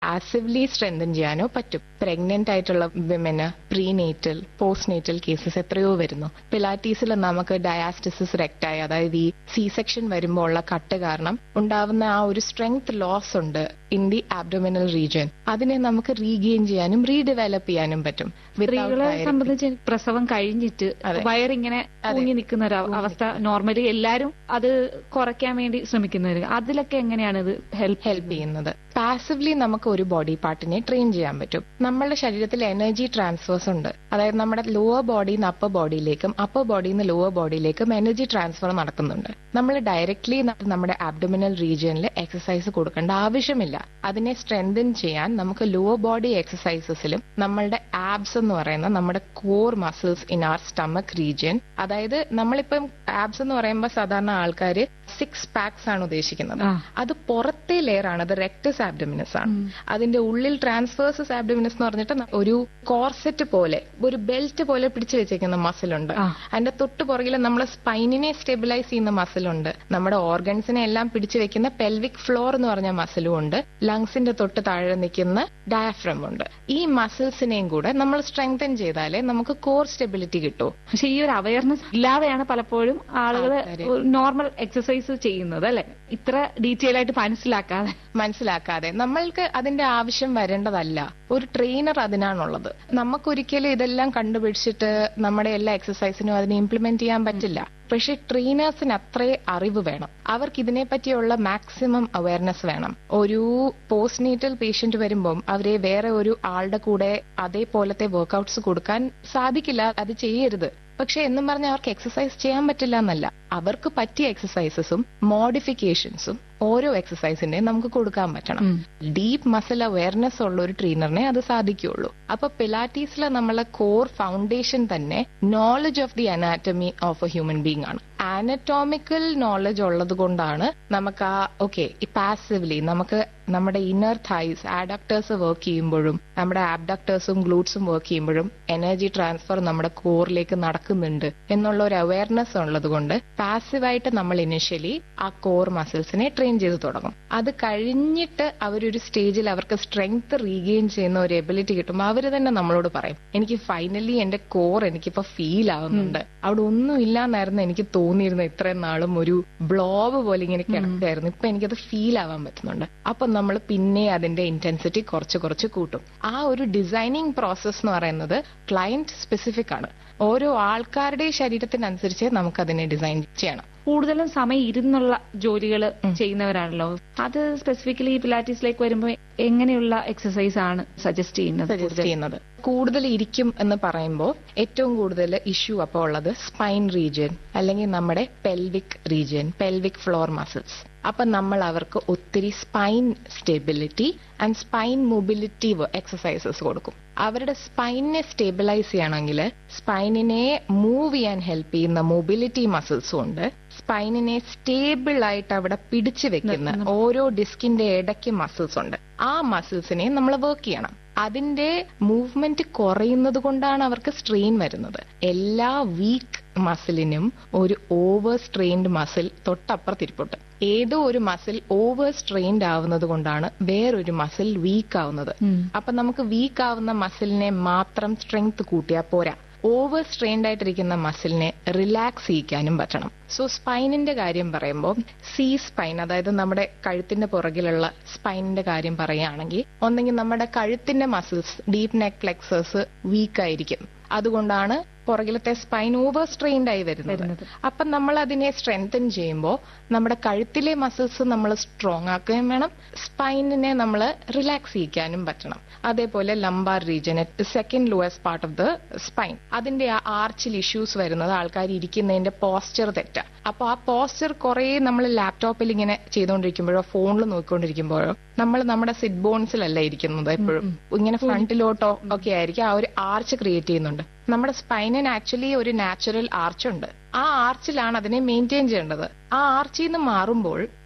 പാസively strengthen ചെയ്യാനോ പറ്റും pregnant ആയിട്ടുള്ള women prenatal postnatal cases എത്രയോ വരുന്നു പിലാറ്റീസിൽ നമുക്ക് ഡയാസ്റ്റിസിസ് റെക്റ്റായി അതായത് ഈ സി സെക്ഷൻ വരുമ്പോൾ ഉള്ള കട്ട് കാരണം ഉണ്ടാവുന്ന ആ ഒരു സ്ട്രെങ്ത് ലോസ് ഉണ്ട് ഇൻ ദി ആബ്ഡോമിനൽ റീജിയൻ അതിനെ നമുക്ക് റീഗെയിൻ ചെയ്യാനും റീഡെവലപ്പ് ചെയ്യാനും പറ്റും Without സ്ത്രീകളെ direct- സംബന്ധിച്ച് പ്രസവം കഴിഞ്ഞിട്ട് അതെ. വയറിങ്ങനെ തൂങ്ങി നിൽക്കുന്ന ഒരു അവസ്ഥ നോർമലി എല്ലാരും അത് കുറയ്ക്കാൻ വേണ്ടി ശ്രമിക്കുന്നവര് അതിലൊക്കെ എങ്ങനെയാണ് ഇത് ഹെൽപ്പ് ഹെൽപ്പ് ചെയ്യുന്നത് പാസively നമുക്ക് ഒരു ബോഡി പാർട്ടിനെ ട്രെയിൻ ചെയ്യാൻ പറ്റും നമ്മളുടെ ശരീരത്തിൽ എനർജി ട്രാൻസ്ഫേഴ്സ് ഉണ്ട് അതായത് നമ്മുടെ ലോവർ ബോഡിയിൽ നിന്ന് അപ്പർ ബോഡിയിലേക്കും അപ്പർ ബോഡിയിൽ നിന്ന് ലോവർ ബോഡിയിലേക്കും എനർജി ട്രാൻസ്ഫർ നടക്കുന്നുണ്ട് നമ്മൾ ഡയറക്ട്ലി നമ്മുടെ ആബ്ഡോമിനൽ റീജിയനിൽ എക്സസൈസ് കൊടുക്കേണ്ട ആവശ്യമില്ല അതിനെ സ്ട്രെങ്തൻ ചെയ്യാൻ നമുക്ക് ലോവർ ബോഡി എക്സസൈസസിലും നമ്മളുടെ ആബ്സ് എന്ന് പറയുന്ന നമ്മുടെ core muscles in our stomach region അതായത് നമ്മളിപ്പം ആബ്സ് എന്ന് പറയുമ്പോൾ സാധാരണ ആൾക്കാർ സിക്സ് പാക്സ് ആണ് ഉദ്ദേശിക്കുന്നത് ആ. അത് പുറത്തെ ലെയർ ആണ് അത് റെക്ടസ് ആബ്ഡമിനസ് ആണ് അതിന്റെ ഉള്ളിൽ ട്രാൻസ്ഫേഴ്സസ് ആബ്ഡമിനസ് എന്ന് പറഞ്ഞിട്ട് ന- ഒരു കോർസെറ്റ് പോലെ ഒരു ബെൽറ്റ് പോലെ പിടിച്ചു വെച്ചേക്കുന്ന മസിൽ ഉണ്ട് ആ. അതിന്റെ തൊട്ട് പുറകിൽ നമ്മളെ സ്പൈനിനെ സ്റ്റെബിലൈസ് ചെയ്യുന്ന മസിൽ ഉണ്ട് നമ്മുടെ ഓർഗൻസിനെ എല്ലാം പിടിച്ചു വെക്കുന്ന പെൽവിക് ഫ്ലോർ എന്ന് പറഞ്ഞ മസിലും ഉണ്ട് ലങ്സിന്റെ തൊട്ട് താഴെ നിൽക്കുന്ന ഡയഫ്രം ഉണ്ട് ഈ മസിൽസിനെയും കൂടെ നമ്മൾ സ്ട്രെങ്തൻ ചെയ്താലേ നമുക്ക് കോർ സ്റ്റെബിലിറ്റി കിട്ടൂ പക്ഷെ ഈ ഒരു അവയർനെസ് ഇല്ലാതെയാണ് പലപ്പോഴും ആളുകൾ ആൾക്കാര്. നോർമൽ എക്സസൈസ് ചെയ്യുന്നത് അല്ലെ ഇത്ര ഡീറ്റെയിൽ ആയിട്ട് മനസ്സിലാക്കാതെ മനസ്സിലാക്കാതെ നമ്മൾക്ക് അതിന്റെ ആവശ്യം വരേണ്ടതല്ല ഒരു ട്രെയിനർ അതിനാണുള്ളത് നമുക്കൊരിക്കലും ഇതെല്ലാം കണ്ടുപിടിച്ചിട്ട് നമ്മുടെ എല്ലാ എക്സസൈസിനും അതിനെ ഇംപ്ലിമെന്റ് ചെയ്യാൻ പറ്റില്ല പക്ഷെ ട്രെയിനേഴ്സിന് അത്രേ അറിവ് വേണം അവർക്ക് ഇതിനെ പറ്റിയുള്ള മാക്സിമം അവയർനെസ് വേണം ഒരു പോസ്റ്റ് നീറ്റൽ പേഷ്യന്റ് വരുമ്പം അവരെ വേറെ ഒരു ആളുടെ കൂടെ അതേപോലത്തെ വർക്കൗട്ട്സ് കൊടുക്കാൻ സാധിക്കില്ല അത് ചെയ്യരുത് പക്ഷെ എന്നും പറഞ്ഞാൽ അവർക്ക് എക്സസൈസ് ചെയ്യാൻ പറ്റില്ല എന്നല്ല അവർക്ക് പറ്റിയ എക്സസൈസസും മോഡിഫിക്കേഷൻസും ഓരോ എക്സസൈസിന്റെയും നമുക്ക് കൊടുക്കാൻ പറ്റണം ഡീപ്പ് മസിൽ അവയർനെസ് ഉള്ള ഒരു ട്രെയിനറിനെ അത് സാധിക്കുള്ളൂ അപ്പൊ പിലാറ്റീസിലെ നമ്മളെ കോർ ഫൗണ്ടേഷൻ തന്നെ knowledge of the anatomy of a human being ആണ് ആനറ്റോമിക്കൽ നോളജ് ഉള്ളത് കൊണ്ടാണ് നമുക്ക് ആ ഓക്കെ പാസീവ്ലി നമുക്ക് നമ്മുടെ ഇന്നർ തൈസ് ആഡക്ടേഴ്സ് വർക്ക് ചെയ്യുമ്പോഴും നമ്മുടെ ആബ്ഡക്ടേഴ്സും ഗ്ലൂട്ട്സും വർക്ക് ചെയ്യുമ്പോഴും എനർജി ട്രാൻസ്ഫർ നമ്മുടെ കോറിലേക്ക് നടക്കുന്നുണ്ട് എന്നുള്ള ഒരു അവയർനെസ് ഉള്ളത് കൊണ്ട് പാസീവായിട്ട് നമ്മൾ ഇനിഷ്യലി ആ കോർ മസിൽസിനെ ട്രെയിൻ ചെയ്ത് തുടങ്ങും അത് കഴിഞ്ഞിട്ട് അവരൊരു സ്റ്റേജിൽ അവർക്ക് സ്ട്രെങ്ത് റീഗെയിൻ ചെയ്യുന്ന ഒരു എബിലിറ്റി കിട്ടുമ്പോൾ അവർ തന്നെ നമ്മളോട് പറയും എനിക്ക് ഫൈനലി എന്റെ കോർ എനിക്കിപ്പോ ഫീൽ ആവുന്നുണ്ട് അവിടെ ഒന്നും ഇല്ലാന്നായിരുന്നു എനിക്ക് തോന്നിയിരുന്നത് ഇത്രയും നാളും ഒരു ബ്ലോബ് പോലെ ഇങ്ങനെ കിടക്കായിരുന്നു ഇപ്പൊ എനിക്കത് ഫീൽ ആവാൻ പറ്റുന്നുണ്ട് അപ്പൊ നമ്മൾ പിന്നെ അതിന്റെ ഇന്റൻസിറ്റി കുറച്ച് കുറച്ച് കൂട്ടും ആ ഒരു ഡിസൈനിങ് പ്രോസസ് എന്ന് പറയുന്നത് ക്ലയന്റ് സ്പെസിഫിക് ആണ് ഓരോ ആൾക്കാരുടെ ശരീരത്തിനനുസരിച്ച് നമുക്ക് അതിനെ ഡിസൈൻ ചെയ്യണം കൂടുതലും സമയം ഇരുന്നുള്ള ജോലികൾ ചെയ്യുന്നവരാണല്ലോ അത് സ്പെസിഫിക്കലി പിലാറ്റീസിലേക്ക് വരുമ്പോൾ എങ്ങനെയുള്ള എക്സസൈസ് ആണ് സജസ്റ്റ് ചെയ്യുന്നത് സജസ്റ്റ് ചെയ്യുന്നത് കൂടുതൽ ഇരിക്കും എന്ന് പറയുമ്പോൾ ഏറ്റവും കൂടുതൽ ഇഷ്യൂ അപ്പോൾ ഉള്ളത് സ്പൈൻ റീജിയൻ അല്ലെങ്കിൽ നമ്മുടെ pelvic region pelvic floor muscles അപ്പൊ നമ്മൾ അവർക്ക് ഒത്തിരി spine stability and spine mobility exercises കൊടുക്കും അവരുടെ സ്പൈനിനെ സ്റ്റെബിലൈസ് ചെയ്യണമെങ്കിൽ സ്പൈനിനെ മൂവ് ചെയ്യാൻ ഹെൽപ്പ് ചെയ്യുന്ന മൊബിലിറ്റി മസിൽസും ഉണ്ട് സ്പൈനിനെ സ്റ്റേബിൾ ആയിട്ട് അവിടെ പിടിച്ചു വെക്കുന്ന ഓരോ ഡിസ്കിന്റെ ഇടയ്ക്ക് മസിൽസ് ഉണ്ട് ആ മസിൽസിനെ നമ്മൾ വർക്ക് ചെയ്യണം അതിന്റെ മൂവ്മെന്റ് കുറയുന്നത് കൊണ്ടാണ് അവർക്ക് സ്ട്രെയിൻ വരുന്നത് എല്ലാ വീക്ക് മസിലിനും ഒരു ഓവർ സ്ട്രെയിൻഡ് മസിൽ തൊട്ടപ്പുറത്തിരിപ്പുണ്ട് ഏതോ ഒരു മസിൽ ഓവർ സ്ട്രെയിൻഡ് ആവുന്നത് കൊണ്ടാണ് വേറൊരു മസിൽ വീക്ക് ആവുന്നത് അപ്പൊ നമുക്ക് വീക്ക് ആവുന്ന മസിലിനെ മാത്രം സ്ട്രെങ്ത് കൂട്ടിയാൽ പോരാ ഓവർ സ്ട്രെയിൻഡ് ആയിട്ടിരിക്കുന്ന മസിലിനെ റിലാക്സ് ചെയ്യിക്കാനും പറ്റണം സോ സ്പൈനിന്റെ കാര്യം പറയുമ്പോൾ സി സ്പൈൻ അതായത് നമ്മുടെ കഴുത്തിന്റെ പുറകിലുള്ള സ്പൈനിന്റെ കാര്യം പറയുകയാണെങ്കിൽ ഒന്നെങ്കിൽ നമ്മുടെ കഴുത്തിന്റെ muscles deep neck flexors weak ആയിരിക്കും അതുകൊണ്ടാണ് പുറകിലത്തെ സ്പൈൻ ഓവർ സ്ട്രെയിൻഡ് ആയി വരുന്നത് അപ്പൊ നമ്മൾ അതിനെ സ്ട്രെങ്തൻ ചെയ്യുമ്പോൾ നമ്മുടെ കഴുത്തിലെ മസിൽസ് നമ്മൾ സ്ട്രോങ് ആക്കുകയും വേണം സ്പൈനിനെ നമ്മൾ റിലാക്സ് ചെയ്യിക്കാനും പറ്റണം അതേപോലെ lumbar region second lowest part of the spine അതിന്റെ ആ ആർച്ചിൽ ഇഷ്യൂസ് വരുന്നത് ആൾക്കാർ ഇരിക്കുന്നതിന്റെ പോസ്ചർ തെറ്റാ അപ്പൊ ആ പോസ്ചർ കുറെ നമ്മൾ ലാപ്ടോപ്പിൽ ഇങ്ങനെ ചെയ്തുകൊണ്ടിരിക്കുമ്പോഴോ ഫോണിൽ നോക്കിക്കൊണ്ടിരിക്കുമ്പോഴോ നമ്മൾ നമ്മുടെ സിറ്റ് ബോൺസിലല്ല ഇരിക്കുന്നത് എപ്പോഴും ഇങ്ങനെ ഫ്രണ്ടിലോട്ടോ ഒക്കെ ആയിരിക്കും ആ ഒരു ആർച്ച് ക്രിയേറ്റ് ചെയ്യുന്നുണ്ട് നമ്മുടെ സ്പൈനിന് ആക്ച്വലി ഒരു നാച്ചുറൽ ആർച്ച് ഉണ്ട് ആ ആർച്ചിലാണ് അതിനെ മെയിൻറ്റെയിൻ ചെയ്യേണ്ടത് ആ ആർച്ചിൽ നിന്ന് മാറുമ്പോൾ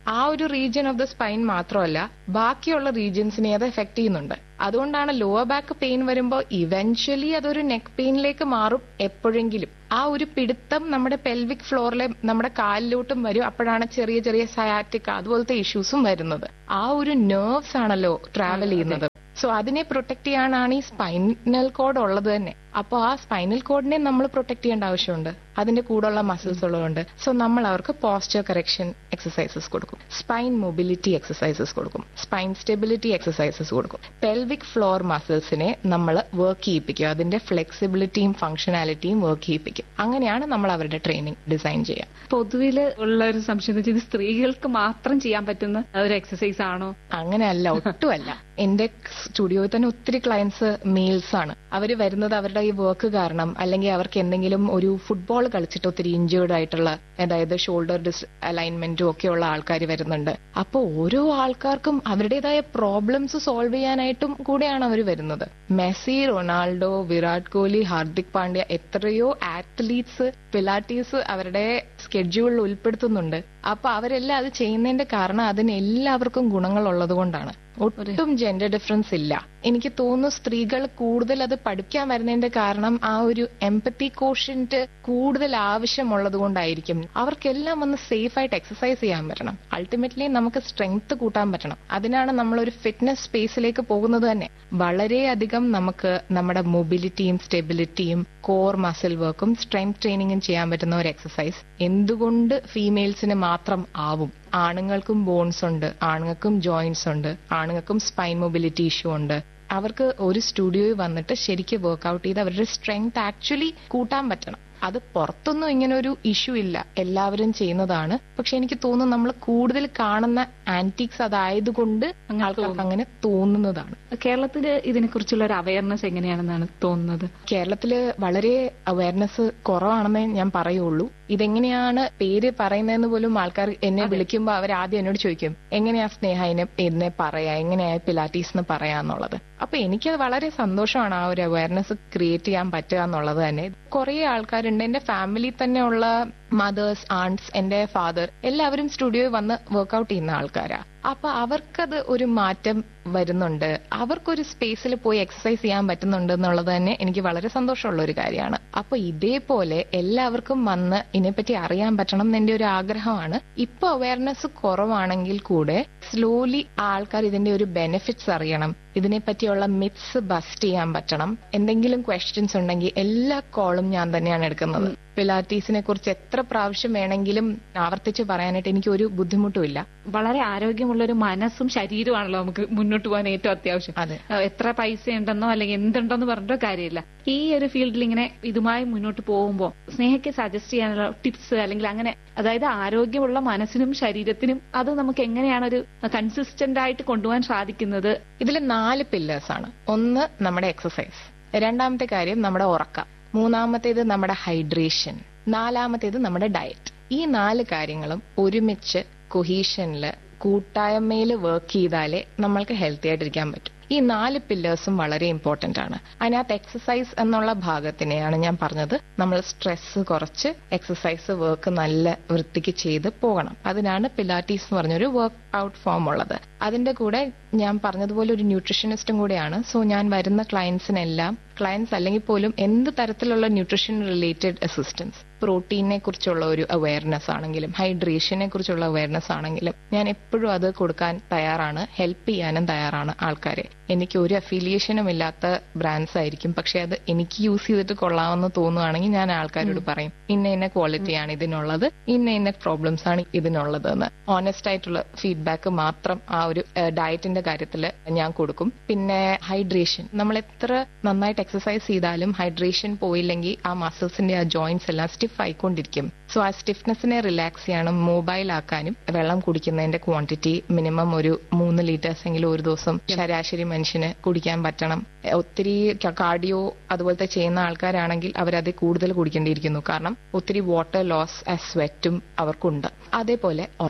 ആ ഒരു റീജിയൻ ഓഫ് ദ സ്പൈൻ മാത്രമല്ല ബാക്കിയുള്ള റീജിയൻസിനെ അത് എഫക്ട് ചെയ്യുന്നുണ്ട് അതുകൊണ്ടാണ് ലോവർ ബാക്ക് പെയിൻ വരുമ്പോൾ ഇവൻച്വലി അതൊരു നെക്ക് പെയിനിലേക്ക് മാറും എപ്പോഴെങ്കിലും ആ ഒരു പിടുത്തം നമ്മുടെ പെൽവിക് ഫ്ലോറിലെ നമ്മുടെ കാലിലോട്ടും വരും അപ്പോഴാണ് ചെറിയ ചെറിയ സയാറ്റിക് അതുപോലത്തെ ഇഷ്യൂസും വരുന്നത് ആ ഒരു നെർവ്സ് ആണല്ലോ ട്രാവൽ ചെയ്യുന്നത് സോ അതിനെ പ്രൊട്ടക്ട് ചെയ്യാനാണ് ഈ സ്പൈനൽ കോഡ് ഉള്ളത് തന്നെ അപ്പോൾ ആ സ്പൈനൽ കോഡിനെ നമ്മൾ പ്രൊട്ടക്ട് ചെയ്യേണ്ട ആവശ്യമുണ്ട് അതിന്റെ കൂടെയുള്ള മസിൽസ് ഉള്ളതുകൊണ്ട് സോ നമ്മൾ അവർക്ക് പോസ്ചർ കറക്ഷൻ എക്സസൈസസ് കൊടുക്കും സ്പൈൻ മൊബിലിറ്റി എക്സസൈസസ് കൊടുക്കും സ്പൈൻ സ്റ്റെബിലിറ്റി എക്സസൈസസ് കൊടുക്കും പെൽവിക് ഫ്ലോർ മസിൽസിനെ നമ്മൾ വർക്ക് ചെയ്യിപ്പിക്കും അതിന്റെ ഫ്ലെക്സിബിലിറ്റിയും ഫംഗ്ഷനാലിറ്റിയും വർക്ക് ചെയ്യിപ്പിക്കും അങ്ങനെയാണ് നമ്മൾ അവരുടെ ട്രെയിനിങ് ഡിസൈൻ ചെയ്യുക പൊതുവില് ഉള്ള ഒരു സംശയം എന്ന് വെച്ചാൽ ഇത് സ്ത്രീകൾക്ക് മാത്രം ചെയ്യാൻ പറ്റുന്ന ഒരു എക്സസൈസ് ആണോ അങ്ങനെയല്ല ഒട്ടുമല്ല എന്റെ സ്റ്റുഡിയോയിൽ തന്നെ ഒത്തിരി ക്ലയൻസ് മെയിൽസ് ആണ് അവർ വരുന്നത് അവരുടെ ഈ വർക്ക് കാരണം അല്ലെങ്കിൽ അവർക്ക് എന്തെങ്കിലും ഒരു ഫുട്ബോൾ കളിച്ചിട്ട് ഒത്തിരി ഇഞ്ചേർഡ് ആയിട്ടുള്ള അതായത് ഷോൾഡർ ഡിസ് അലൈൻമെന്റും ഒക്കെ ഉള്ള ആൾക്കാർ വരുന്നുണ്ട് അപ്പോൾ ഓരോ ആൾക്കാർക്കും അവരുടേതായ പ്രോബ്ലംസ് സോൾവ് ചെയ്യാനായിട്ടും കൂടെയാണ് അവർ വരുന്നത് മെസ്സി റൊണാൾഡോ വിരാട് കോഹ്ലി ഹാർദിക് പാണ്ഡ്യ എത്രയോ ആത്ലീറ്റ്സ് പിലാറ്റീസ് അവരുടെ സ്കെഡ്യൂളിൽ ഉൾപ്പെടുത്തുന്നുണ്ട് അപ്പൊ അവരെല്ലാം അത് ചെയ്യുന്നതിന്റെ കാരണം അതിന് എല്ലാവർക്കും ഗുണങ്ങൾ ഉള്ളത് കൊണ്ടാണ് ഒട്ടും ജെൻഡർ ഡിഫറൻസ് ഇല്ല എനിക്ക് തോന്നുന്നു സ്ത്രീകൾ കൂടുതൽ അത് പഠിക്കാൻ വരുന്നതിന്റെ കാരണം ആ ഒരു എംപത്തി കോഷ്യന്റ് കൂടുതൽ ആവശ്യമുള്ളത് കൊണ്ടായിരിക്കും അവർക്കെല്ലാം ഒന്ന് സേഫ് ആയിട്ട് എക്സസൈസ് ചെയ്യാൻ പറ്റണം അൾട്ടിമേറ്റ്ലി നമുക്ക് സ്ട്രെങ്ത് കൂട്ടാൻ പറ്റണം അതിനാണ് നമ്മൾ ഒരു ഫിറ്റ്നസ് സ്പേസിലേക്ക് പോകുന്നത് തന്നെ വളരെയധികം നമുക്ക് നമ്മുടെ മൊബിലിറ്റിയും സ്റ്റെബിലിറ്റിയും കോർ മസിൽ വർക്കും സ്ട്രെങ്ത് ട്രെയിനിങ്ങും ചെയ്യാൻ പറ്റുന്ന ഒരു എക്സസൈസ് എന്തുകൊണ്ട് ഫീമെയിൽസിന് മാത്രം ആവും ആണുങ്ങൾക്കും ബോൺസ് ഉണ്ട് ആണുങ്ങൾക്കും ജോയിന്റ്സ് ഉണ്ട് ആണുങ്ങൾക്കും സ്പൈൻ മൊബിലിറ്റി ഇഷ്യൂ ഉണ്ട് അവർക്ക് ഒരു സ്റ്റുഡിയോയിൽ വന്നിട്ട് ശരിക്കും വർക്ക്ഔട്ട് ചെയ്ത് അവരുടെ സ്ട്രെങ്ത് ആക്ച്വലി കൂട്ടാൻ പറ്റണം അത് പുറത്തൊന്നും ഇങ്ങനെ ഒരു ഇഷ്യൂ ഇല്ല എല്ലാവരും ചെയ്യുന്നതാണ് പക്ഷെ എനിക്ക് തോന്നുന്നു നമ്മൾ കൂടുതൽ കാണുന്ന ആന്റിക്സ് അതായതുകൊണ്ട് ആൾക്കാർക്ക് അങ്ങനെ തോന്നുന്നതാണ് കേരളത്തില് ഇതിനെക്കുറിച്ചുള്ള ഒരു അവയർനെസ് എങ്ങനെയാണെന്നാണ് തോന്നുന്നത് കേരളത്തില് വളരെ അവയർനെസ് കുറവാണെന്നേ ഞാൻ പറയുള്ളൂ ഇതെങ്ങനെയാണ് പേര് പറയുന്നതെന്ന് പോലും ആൾക്കാർ എന്നെ വിളിക്കുമ്പോൾ അവർ ആദ്യം എന്നോട് ചോദിക്കും എങ്ങനെയാ സ്നേഹ എന്നെ എന്നെ പറയാ എങ്ങനെയാ പിലാറ്റീസ് എന്ന് പറയാന്നുള്ളത് അപ്പൊ എനിക്ക് വളരെ സന്തോഷമാണ് ആ ഒരു അവയർനെസ് ക്രിയേറ്റ് ചെയ്യാൻ പറ്റുക എന്നുള്ളത് തന്നെ കുറെ ആൾക്കാരുണ്ട് എന്റെ ഫാമിലി തന്നെ ഉള്ള മദേഴ്സ് ആണ്ട്സ് എന്റെ ഫാദർ എല്ലാവരും സ്റ്റുഡിയോയിൽ വന്ന് വർക്ക്ഔട്ട് ചെയ്യുന്ന ആൾക്കാരാ അപ്പൊ അവർക്കത് ഒരു മാറ്റം വരുന്നുണ്ട് അവർക്കൊരു സ്പേസിൽ പോയി എക്സസൈസ് ചെയ്യാൻ പറ്റുന്നുണ്ട് എന്നുള്ളത് തന്നെ എനിക്ക് വളരെ സന്തോഷമുള്ള ഒരു കാര്യമാണ് അപ്പൊ ഇതേപോലെ എല്ലാവർക്കും വന്ന് ഇതിനെപ്പറ്റി അറിയാൻ പറ്റണം എന്ന് എന്റെ ഒരു ആഗ്രഹമാണ് ഇപ്പൊ അവയർനെസ് കുറവാണെങ്കിൽ കൂടെ സ്ലോലി ആൾക്കാർ ഇതിന്റെ ഒരു ബെനിഫിറ്റ്സ് അറിയണം ഇതിനെപ്പറ്റിയുള്ള മിത്സ് ബസ്റ്റ് ചെയ്യാൻ പറ്റണം എന്തെങ്കിലും ക്വസ്റ്റ്യൻസ് ഉണ്ടെങ്കിൽ എല്ലാ കോളും ഞാൻ തന്നെയാണ് എടുക്കുന്നത് പിലാറ്റീസിനെ കുറിച്ച് എത്ര പ്രാവശ്യം വേണമെങ്കിലും ആവർത്തിച്ച് പറയാനായിട്ട് എനിക്ക് ഒരു ബുദ്ധിമുട്ടുമില്ല വളരെ ആരോഗ്യമുള്ള ഒരു മനസ്സും ശരീരമാണല്ലോ നമുക്ക് മുന്നോട്ട് പോകാൻ ഏറ്റവും അത്യാവശ്യം അതെ ഏഹ് എത്ര പൈസ ഉണ്ടെന്നോ അല്ലെങ്കിൽ എന്തുണ്ടെന്നോ പറഞ്ഞിട്ടോ കാര്യമില്ല ഈ ഒരു ഫീൽഡിൽ ഇങ്ങനെ ഇതുമായി മുന്നോട്ട് പോകുമ്പോൾ സ്നേഹയ്ക്ക് സജസ്റ്റ് ചെയ്യാനുള്ള ടിപ്സ് അല്ലെങ്കിൽ അങ്ങനെ അതായത് ആരോഗ്യമുള്ള മനസ്സിനും ശരീരത്തിനും അത് നമുക്ക് എങ്ങനെയാണ് ഒരു കൺസിസ്റ്റന്റ് ആയിട്ട് കൊണ്ടുപോകാൻ സാധിക്കുന്നത് ഇതിൽ നാല് പില്ലേഴ്സ് ആണ് ഒന്ന് നമ്മുടെ എക്സസൈസ് രണ്ടാമത്തെ കാര്യം നമ്മുടെ ഉറക്കം മൂന്നാമത്തേത് നമ്മുടെ ഹൈഡ്രേഷൻ നാലാമത്തേത് നമ്മുടെ ഡയറ്റ് ഈ നാല് കാര്യങ്ങളും ഒരുമിച്ച് കൊഹീഷനില് കൂട്ടായ്മയിൽ വർക്ക് ചെയ്താലേ നമ്മൾക്ക് ഹെൽത്തി ആയിട്ടിരിക്കാൻ പറ്റും ഈ നാല് പില്ലേഴ്സും വളരെ ഇമ്പോർട്ടന്റ് ആണ് അതിനകത്ത് എക്സസൈസ് എന്നുള്ള ഭാഗത്തിനെയാണ് ഞാൻ പറഞ്ഞത് നമ്മൾ സ്ട്രെസ് കുറച്ച് എക്സസൈസ് വർക്ക് നല്ല വൃത്തിക്ക് ചെയ്ത് പോകണം അതിനാണ് പിലാറ്റീസ് എന്ന് പറഞ്ഞൊരു വർക്ക് ഔട്ട് ഫോം ഉള്ളത് അതിന്റെ കൂടെ ഞാൻ പറഞ്ഞതുപോലെ ഒരു ന്യൂട്രീഷനിസ്റ്റും കൂടെയാണ് സോ ഞാൻ വരുന്ന ക്ലയൻസിനെല്ലാം ക്ലയൻസ് അല്ലെങ്കിൽ പോലും എന്ത് തരത്തിലുള്ള ന്യൂട്രീഷൻ റിലേറ്റഡ് അസിസ്റ്റൻസ് പ്രോട്ടീനെ കുറിച്ചുള്ള ഒരു അവയർനെസ് ആണെങ്കിലും ഹൈഡ്രേഷനെ കുറിച്ചുള്ള അവയർനെസ് ആണെങ്കിലും ഞാൻ എപ്പോഴും അത് കൊടുക്കാൻ തയ്യാറാണ് ഹെൽപ്പ് ചെയ്യാനും തയ്യാറാണ് ആൾക്കാരെ എനിക്ക് ഒരു അഫിലിയേഷനും ഇല്ലാത്ത ബ്രാൻഡ്സ് ആയിരിക്കും പക്ഷെ അത് എനിക്ക് യൂസ് ചെയ്തിട്ട് കൊള്ളാമെന്ന് തോന്നുവാണെങ്കിൽ ഞാൻ ആൾക്കാരോട് പറയും ഇന്ന ഇന്ന ക്വാളിറ്റിയാണ് ഇതിനുള്ളത് ഇന്ന ഇന്ന പ്രോബ്ലംസ് ആണ് ഇതിനുള്ളത് എന്ന് ഓണസ്റ്റ് ആയിട്ടുള്ള ഫീഡ്ബാക്ക് മാത്രം ആ ഒരു ഡയറ്റിന്റെ കാര്യത്തിൽ ഞാൻ കൊടുക്കും പിന്നെ ഹൈഡ്രേഷൻ നമ്മൾ എത്ര നന്നായിട്ട് എക്സസൈസ് ചെയ്താലും ഹൈഡ്രേഷൻ പോയില്ലെങ്കിൽ ആ മസിൽസിന്റെ ആ ജോയിന്റ്സ് എല്ലാം സ്റ്റിഫ് ആയിക്കൊണ്ടിരിക്കും സോ ആ സ്റ്റിഫ്നെസ്സിനെ റിലാക്സ് ചെയ്യാനും മൊബൈൽ ആക്കാനും വെള്ളം കുടിക്കുന്നതിന്റെ ക്വാണ്ടിറ്റി മിനിമം ഒരു മൂന്ന് ലിറ്റേഴ്സ് എങ്കിലും ഒരു ദിവസം ശരാശരി മനുഷ്യന് കുടിക്കാൻ പറ്റണം ഒത്തിരി കാർഡിയോ അതുപോലത്തെ ചെയ്യുന്ന ആൾക്കാരാണെങ്കിൽ അവരത് കൂടുതൽ കുടിക്കേണ്ടിയിരിക്കുന്നു കാരണം ഒത്തിരി വാട്ടർ ലോസ് സ്വെറ്റും അവർക്കുണ്ട് അതേപോലെ ഉറക്കം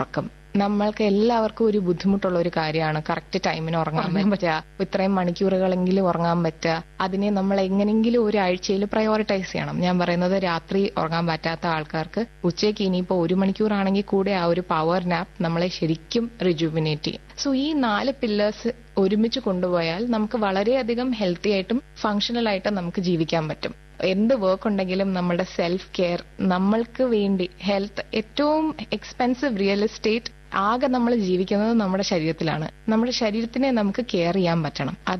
നമ്മൾക്ക് എല്ലാവർക്കും ഒരു ബുദ്ധിമുട്ടുള്ള ഒരു കാര്യമാണ് കറക്റ്റ് ടൈമിന് ഉറങ്ങാൻ ഉറങ്ങാൻ പറ്റുക ഇത്രയും മണിക്കൂറുകളെങ്കിലും ഉറങ്ങാൻ പറ്റുക അതിനെ നമ്മൾ എങ്ങനെങ്കിലും ഒരു ആഴ്ചയിൽ പ്രയോറിറ്റൈസ് ചെയ്യണം ഞാൻ പറയുന്നത് രാത്രി ഉറങ്ങാൻ പറ്റാത്ത ആൾക്കാർക്ക് ഉച്ചയ്ക്ക് ഇനിയിപ്പോ ഒരു മണിക്കൂറാണെങ്കിൽ കൂടെ ആ ഒരു പവർ നാപ്പ് നമ്മളെ ശരിക്കും റിജുവിനേറ്റ് ചെയ്യും സോ ഈ നാല് പില്ലേഴ്സ് ഒരുമിച്ച് കൊണ്ടുപോയാൽ നമുക്ക് വളരെയധികം ഹെൽത്തി ആയിട്ടും ഫങ്ഷണൽ ആയിട്ടും നമുക്ക് ജീവിക്കാൻ പറ്റും എന്ത് വർക്ക് ഉണ്ടെങ്കിലും നമ്മുടെ സെൽഫ് കെയർ നമ്മൾക്ക് വേണ്ടി ഹെൽത്ത് ഏറ്റവും എക്സ്പെൻസീവ് റിയൽ എസ്റ്റേറ്റ് ആകെ നമ്മൾ ജീവിക്കുന്നത് നമ്മുടെ ശരീരത്തിലാണ് നമ്മുടെ ശരീരത്തിനെ നമുക്ക് കെയർ ചെയ്യാൻ പറ്റണം